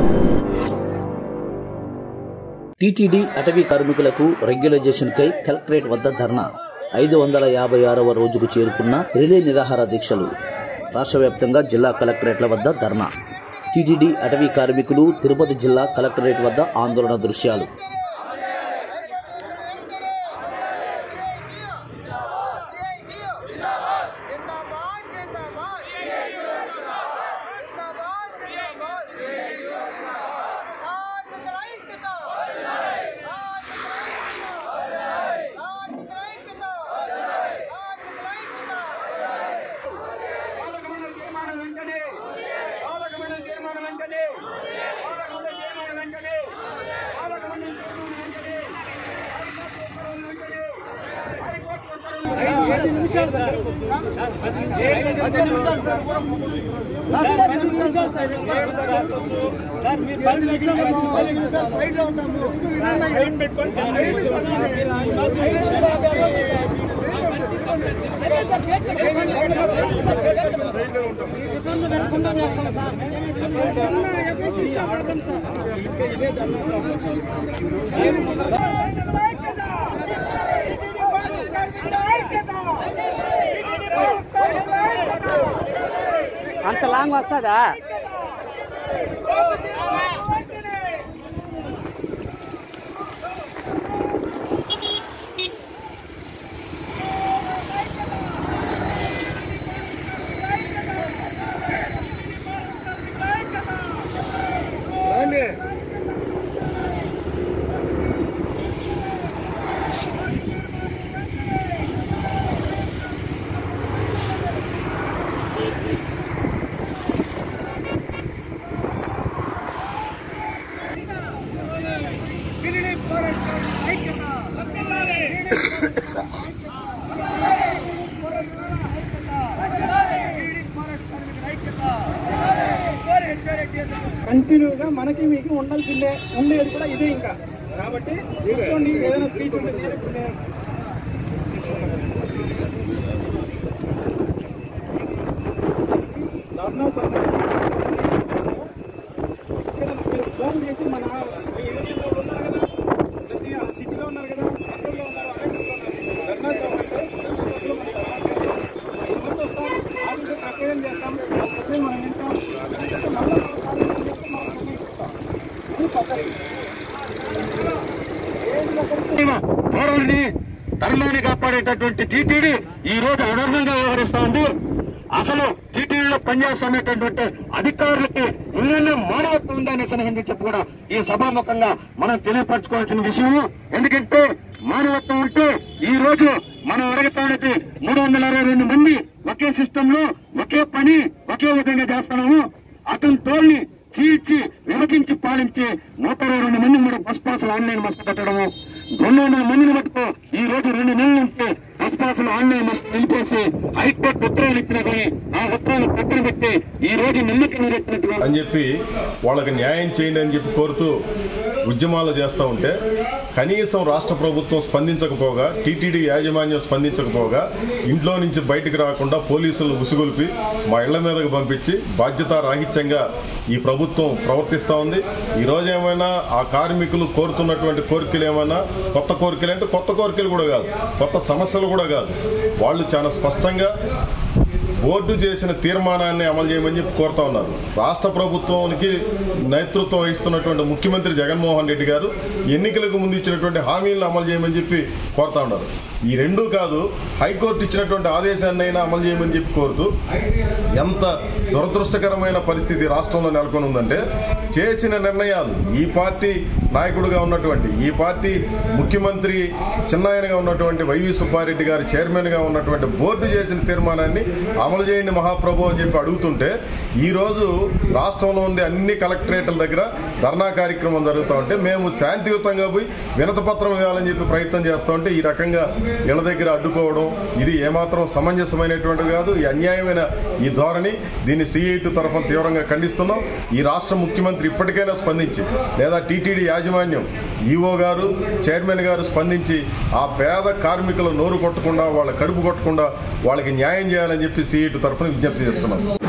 TTD అటవీ కార్మికులకు రెగ్యులైజేషన్కై collectorate వద్ద ధర్నా ఐదు వందల యాభై ఆరవ రోజుకు చేరుకున్న రిలే నిరాహార దీక్షలు రాష్ట్ర వ్యాప్తంగా జిల్లా కలెక్టరేట్ల వద్ద ధర్నా టీటీడీ అటవీ కార్మికులు తిరుపతి జిల్లా కలెక్టరేట్ వద్ద ఆందోళన దృశ్యాలు जिंदाबाद जिंदाबाद जिंदाबाद जिंदाबाद कार्मिक ऐक्यता कार्मिक ऐक्यता कार्मिक ऐक्यता పాలకమండలి తీర్మానం వెంటనే పాలకమండలి తీర్మానం వెంటనే పాలకమండలి తీర్మానం వెంటనే పాలకమండలి తీర్మానం వెంటనే హైకోర్టు ఉత్తర్వులు వెంటనే హైకోర్టు ఉత్తర్వులు ఐదు నిమిషాలు సార్ పది నిమిషాలు సార్ పది నిమిషాలు సార్ సార్ మీరు పది నిమిషాలు పది నిమిషాలు సైడ్ లో ఉంటాము లైన్ పెట్టుకోండి అంత లాంగ్ వస్తుందా కంటిన్యూగా మనకి మీకు ఉండాల్సిందే ఉండేది కూడా ఇదే ఇంకా కాబట్టి కూర్చోండి ఏదైనా స్పీచ్ ఉంటే సరే ఇప్పుడు నేను- ధర్నా పని. ఇక్కడ మీరు ఫోన్ చేసి మన మీ ఏరియాలో ఉన్నారు కదా ప్రతి ఆ సిటీలో ఉన్నారు కదా అక్కడలో ఉన్నారు అక్కడలో ఉన్నారు ధర్నా చౌకంటే ఎవరితో వస్తాం ఆఫీసు ప్రక్రియ చేస్తాం అప్పుడే మనం వింటాం లేకపోతే మళ్ళీ మనం కార్యక్రమం చేస్తే మనం నిర్ణయిస్తాం. ఇది పద్ధతి పౌరుల్ని ధర్మాన్ని కాపాడేటటువంటి టీటీడీ ఈ రోజు అనర్హంగా వ్యవహరిస్తా ఉంది అసలు టీటీడీలో పనిచేస్తున్నటువంటి అధికారులకి ఎన్నెన్నో మానవత్వం ఉందనే సందర్భంగా చెప్పి కూడా ఈ సభాముఖంగా మనం తెలియపరచుకోవాల్సిన విషయం ఎందుకంటే మానవత్వం ఉంటే ఈ రోజు మనం అడగటానికి మూడు వందల అరవై రెండు మంది ఒకే సిస్టమ్ లో ఒకే పని ఒకే విధంగా చేస్తున్నాము అతని తోల్ని చీల్చి విభజించి పాలించి నూట ఇరవై రెండు మంది కూడా బస్ పాసులు ఆన్లైన్ మస్తు పెట్టడము రెండు వందల మందిని మటుకు ఈ రోజు రెండు నెలల నుంచి బస్ పాసులు ఆన్లైన్ మస్తు నిలిపేసి హైకోర్టు ఉత్తర్వులు ఇచ్చినా కానీ ఆ ఉత్తర్వులు పక్కన పెట్టి ఈ రోజు నిమ్మకి నీరెట్టినట్టుగా అని చెప్పి వాళ్ళకి న్యాయం చేయండి అని చెప్పి కోరుతూ ఉద్యమాలు చేస్తూ ఉంటే కనీసం రాష్ట్ర ప్రభుత్వం స్పందించకపోగా టీటీడీ యాజమాన్యం స్పందించకపోగా ఇంట్లో నుంచి బయటకు రాకుండా పోలీసులను ఉసుగొల్పి మా ఇళ్ల మీదకు పంపించి బాధ్యత రాహిత్యంగా ఈ ప్రభుత్వం ప్రవర్తిస్తూ ఉంది ఈ రోజు ఏమైనా ఆ కార్మికులు కోరుతున్నటువంటి కోరికలు ఏమైనా కొత్త కోరికలు అంటే కొత్త కోరికలు కూడా కాదు కొత్త సమస్యలు కూడా కాదు వాళ్ళు చాలా స్పష్టంగా బోర్డు చేసిన తీర్మానాన్ని అమలు చేయమని చెప్పి కోరుతా ఉన్నారు రాష్ట్ర ప్రభుత్వానికి నేతృత్వం వహిస్తున్నటువంటి ముఖ్యమంత్రి జగన్మోహన్ రెడ్డి గారు ఎన్నికలకు ముందు ఇచ్చినటువంటి హామీలను అమలు చేయమని చెప్పి కోరుతా ఉన్నారు ఈ రెండూ కాదు హైకోర్టు ఇచ్చినటువంటి ఆదేశాన్ని అయినా అమలు చేయమని చెప్పి కోరుతూ ఎంత దురదృష్టకరమైన పరిస్థితి రాష్ట్రంలో నెలకొని ఉందంటే చేసిన నిర్ణయాలు ఈ పార్టీ నాయకుడుగా ఉన్నటువంటి ఈ పార్టీ ముఖ్యమంత్రి చిన్నాయనగా ఉన్నటువంటి వైవి సుబ్బారెడ్డి గారి చైర్మన్గా ఉన్నటువంటి బోర్డు చేసిన తీర్మానాన్ని అమలు చేయండి మహాప్రభు అని చెప్పి అడుగుతుంటే ఈ రోజు రాష్ట్రంలో ఉండే అన్ని కలెక్టరేట్ల దగ్గర ధర్నా కార్యక్రమం జరుగుతూ ఉంటే మేము శాంతియుతంగా పోయి వినతపత్రం ఇవ్వాలని చెప్పి ప్రయత్నం చేస్తూ ఉంటే ఈ రకంగా ఇళ్ల దగ్గర అడ్డుకోవడం ఇది ఏమాత్రం సమంజసమైనటువంటిది కాదు ఈ అన్యాయమైన ఈ ధోరణి దీన్ని సిఐటి తరఫున తీవ్రంగా ఖండిస్తున్నాం ఈ రాష్ట్ర ముఖ్యమంత్రి ఇప్పటికైనా స్పందించి లేదా టీటీడీ యాజమాన్యం ఈఓ గారు చైర్మన్ గారు స్పందించి ఆ పేద కార్మికుల నోరు కొట్టకుండా వాళ్ళ కడుపు కొట్టకుండా వాళ్ళకి న్యాయం చేయాలని చెప్పి సిఐటి తరఫున విజ్ఞప్తి చేస్తున్నాం